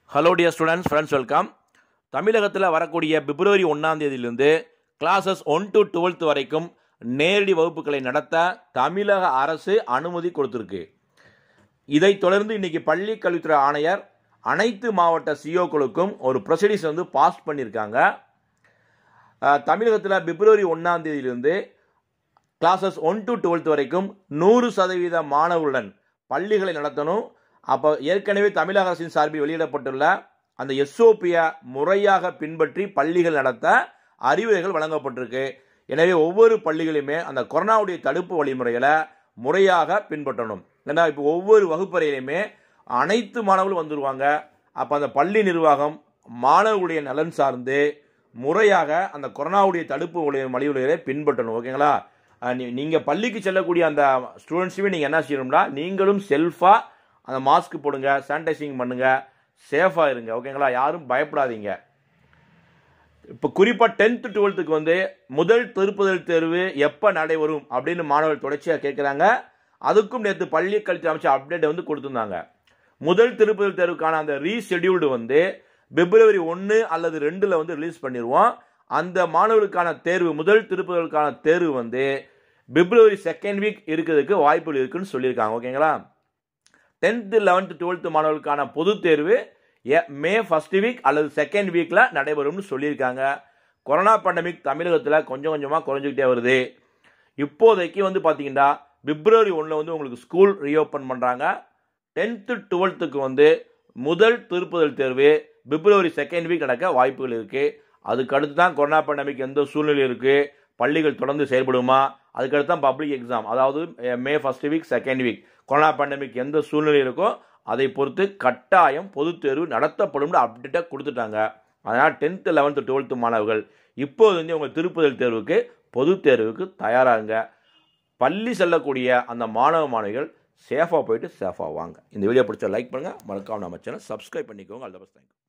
hello dear students friends welcome தமிழகத்தில் வரக்கூடிய பிப்ரவரி ஒன்றாம் தேதியிலிருந்து கிளாஸஸ் ஒன் டு டுவெல்த் வரைக்கும் நேரடி வகுப்புகளை நடத்த தமிழக அரசு அனுமதி கொடுத்துருக்கு இதைத் தொடர்ந்து இன்னைக்கு பள்ளி கல்வித்துறை ஆணையர் அனைத்து மாவட்ட சிஓக்களுக்கும் ஒரு ப்ரொசீடிங்ஸ் வந்து பாஸ் பண்ணியிருக்காங்க அஹ், தமிழகத்தில் பிப்ரவரி ஒன்றாம் தேதியிலிருந்து கிளாஸஸ் ஒன் டு டுவெல்த் வரைக்கும் நூறு சதவீத மாணவர்களுடன் பள்ளிகளை நடத்தணும் அப்போ ஏற்கனவே தமிழக அரசின் சார்பில் வெளியிடப்பட்டுள்ள அந்த எஸ்ஓபியை முறையாக பின்பற்றி பள்ளிகள் நடத்த அறிவுரைகள் வழங்கப்பட்டிருக்கு எனவே ஒவ்வொரு பள்ளிகளுமே அந்த கொரோனாவுடைய தடுப்பு வழிமுறைகளை முறையாக பின்பற்றணும் ஏன்னா இப்போ ஒவ்வொரு வகுப்பறையிலுமே அனைத்து மாணவர்களும் வந்துருவாங்க அப்போ அந்த பள்ளி நிர்வாகம் மாணவர்களுடைய நலன் சார்ந்து முறையாக அந்த கொரோனாவுடைய தடுப்பு வழி- வழிமுறைகளை பின்பற்றணும் ஓகேங்களா அஹ் நீ- நீங்க பள்ளிக்கு செல்லக்கூடிய அந்த ஸ்டூடெண்ட்ஸுமே நீங்க என்ன செய்யணும்னா நீங்களும் செல்ஃபா அந்த மாஸ்க் போடுங்க சானிடைசிங் பண்ணுங்க சேஃபா இருங்க ஓகேங்களா யாரும் பயப்படாதீங்க இப்போ குறிப்பாக டென்த்து டுவெல்த்துக்கு வந்து முதல் திருப்புதல் தேர்வு எப்போ நடைபெறும் அப்படின்னு மாணவர்கள் தொடர்ச்சியாக கேட்குறாங்க அதுக்கும் நேற்று பள்ளி கல்வி அமைச்சர் அப்டேட் வந்து கொடுத்துருந்தாங்க முதல் திருப்புதல் தேர்வுக்கான அந்த ரீஷெடியூல்டு வந்து பிப்ரவரி ஒன்று அல்லது ரெண்டில் வந்து ரிலீஸ் பண்ணிடுவோம் அந்த மாணவர்களுக்கான தேர்வு முதல் திருப்புதலுக்கான தேர்வு வந்து பிப்ரவரி செகண்ட் வீக் இருக்கிறதுக்கு வாய்ப்புகள் இருக்குன்னு சொல்லியிருக்காங்க ஓகேங்களா டென்த்து லெவன்த்து டுவெல்த்து மாணவர்களுக்கான பொதுத் தேர்வு எ- மே ஃபர்ஸ்ட் வீக் அல்லது செகண்ட் வீக்கில் நடைபெறும்னு சொல்லியிருக்காங்க கொரோனா பேண்டமிக் தமிழகத்தில் கொஞ்சம் கொஞ்சமாக குறைஞ்சிக்கிட்டே வருது இப்போதைக்கு வந்து பார்த்தீங்கன்னா பிப்ரவரி ஒன்றில் வந்து உங்களுக்கு ஸ்கூல் ரீஓப்பன் பண்ணுறாங்க டென்த்து டுவெல்த்துக்கு வந்து முதல் திருப்புதல் தேர்வு பிப்ரவரி செகண்ட் வீக் நடக்க வாய்ப்புகள் இருக்குது அதுக்கு அடுத்து தான் கொரோனா பேண்டமிக் எந்த சூழ்நிலை இருக்குது பள்ளிகள் தொடர்ந்து செயல்படுமா அதுக்கடுத்து தான் பப்ளிக் எக்ஸாம் அதாவது ah, May first week second week corona pandemic எந்த சூழ்நிலை இருக்கோ அதை பொறுத்து கட்டாயம் பொதுத் தேர்வு நடத்தப்படும் அப்டேட்டை கொடுத்துட்டாங்க அதனால் டென்த்து லெவன்த்து டுவெல்த்து மாணவர்கள் இப்போது வந்து உங்கள் திருப்புதல் தேர்வுக்கு பொதுத் தேர்வுக்கு தயாராகுங்க பள்ளி செல்லக்கூடிய அந்த மாணவ மாணவிகள் சேஃபாக போயிட்டு சேஃபாக வாங்க இந்த வீடியோ பிடிச்ச லைக் பண்ணுங்கள் மறக்காம நம்ம சேனல் சப்ஸ்கிரைப் பண்ணிக்கோங்க அல்ல பஸ் தேங்க்யூ